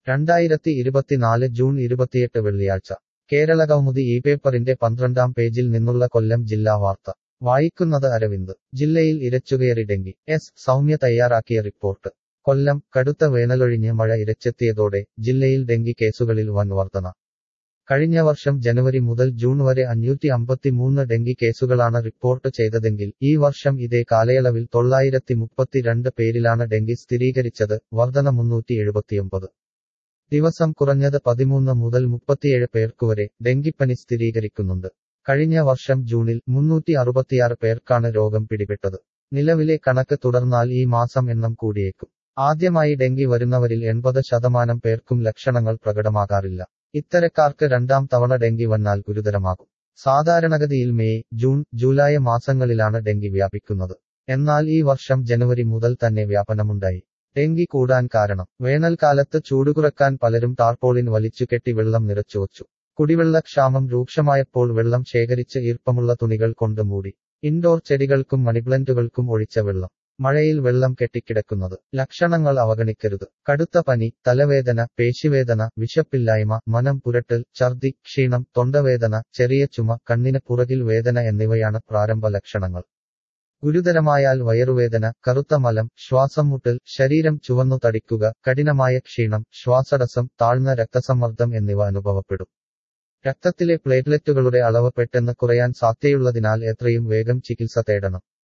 രണ്ടായിരത്തി ഇരുപത്തിനാല് ജൂൺ ഇരുപത്തിയെട്ട് വെള്ളിയാഴ്ച കേരള കൗമുദി ഈ പേപ്പറിന്റെ പന്ത്രണ്ടാം പേജിൽ നിന്നുള്ള കൊല്ലം ജില്ലാ വാർത്ത വായിക്കുന്നത് അരവിന്ദ് ജില്ലയിൽ ഇരച്ചുകയറി ഡെങ്കി എസ് സൗമ്യ തയ്യാറാക്കിയ റിപ്പോർട്ട് കൊല്ലം കടുത്ത വേനലൊഴിഞ്ഞ് മഴ ഇരച്ചെത്തിയതോടെ ജില്ലയിൽ ഡെങ്കി കേസുകളിൽ വൻ വർധന കഴിഞ്ഞ വർഷം ജനുവരി മുതൽ ജൂൺ വരെ അഞ്ഞൂറ്റി അമ്പത്തിമൂന്ന് ഡെങ്കി കേസുകളാണ് റിപ്പോർട്ട് ചെയ്തതെങ്കിൽ ഈ വർഷം ഇതേ കാലയളവിൽ തൊള്ളായിരത്തി മുപ്പത്തിരണ്ട് പേരിലാണ് ഡെങ്കി സ്ഥിരീകരിച്ചത് വർധന മുന്നൂറ്റി എഴുപത്തിയൊമ്പത് ദിവസം കുറഞ്ഞത് പതിമൂന്ന് മുതൽ മുപ്പത്തിയേഴ് പേർക്കുവരെ ഡെങ്കിപ്പനി സ്ഥിരീകരിക്കുന്നുണ്ട് കഴിഞ്ഞ വർഷം ജൂണിൽ മുന്നൂറ്റി അറുപത്തിയാറ് പേർക്കാണ് രോഗം പിടിപെട്ടത് നിലവിലെ കണക്ക് തുടർന്നാൽ ഈ മാസം എണ്ണം കൂടിയേക്കും ആദ്യമായി ഡെങ്കി വരുന്നവരിൽ എൺപത് ശതമാനം പേർക്കും ലക്ഷണങ്ങൾ പ്രകടമാകാറില്ല ഇത്തരക്കാർക്ക് രണ്ടാം തവണ ഡെങ്കി വന്നാൽ ഗുരുതരമാകും സാധാരണഗതിയിൽ മെയ് ജൂൺ ജൂലൈ മാസങ്ങളിലാണ് ഡെങ്കി വ്യാപിക്കുന്നത് എന്നാൽ ഈ വർഷം ജനുവരി മുതൽ തന്നെ വ്യാപനമുണ്ടായി ഡെങ്കി കൂടാൻ കാരണം വേനൽക്കാലത്ത് ചൂട് കുറക്കാൻ പലരും ടാർപോളിൻ വലിച്ചുകെട്ടി വെള്ളം നിറച്ചുവച്ചു കുടിവെള്ളക്ഷാമം രൂക്ഷമായപ്പോൾ വെള്ളം ശേഖരിച്ച് ഈർപ്പമുള്ള തുണികൾ കൊണ്ട് മൂടി ഇൻഡോർ ചെടികൾക്കും മണിപ്ലന്റുകൾക്കും ഒഴിച്ച വെള്ളം മഴയിൽ വെള്ളം കെട്ടിക്കിടക്കുന്നത് ലക്ഷണങ്ങൾ അവഗണിക്കരുത് കടുത്ത പനി തലവേദന പേശിവേദന വിശപ്പില്ലായ്മ മനം പുരട്ടൽ ഛർദി ക്ഷീണം തൊണ്ടവേദന ചെറിയ ചുമ കണ്ണിന് പുറകിൽ വേദന എന്നിവയാണ് പ്രാരംഭ ലക്ഷണങ്ങൾ ഗുരുതരമായാൽ വയറുവേദന കറുത്ത മലം ശ്വാസം മുട്ടൽ ശരീരം ചുവന്നു തടിക്കുക കഠിനമായ ക്ഷീണം ശ്വാസടസം താഴ്ന്ന രക്തസമ്മർദ്ദം എന്നിവ അനുഭവപ്പെടും രക്തത്തിലെ പ്ലേറ്റ്ലെറ്റുകളുടെ അളവ് പെട്ടെന്ന് കുറയാൻ സാധ്യതയുള്ളതിനാൽ എത്രയും വേഗം ചികിത്സ തേടണം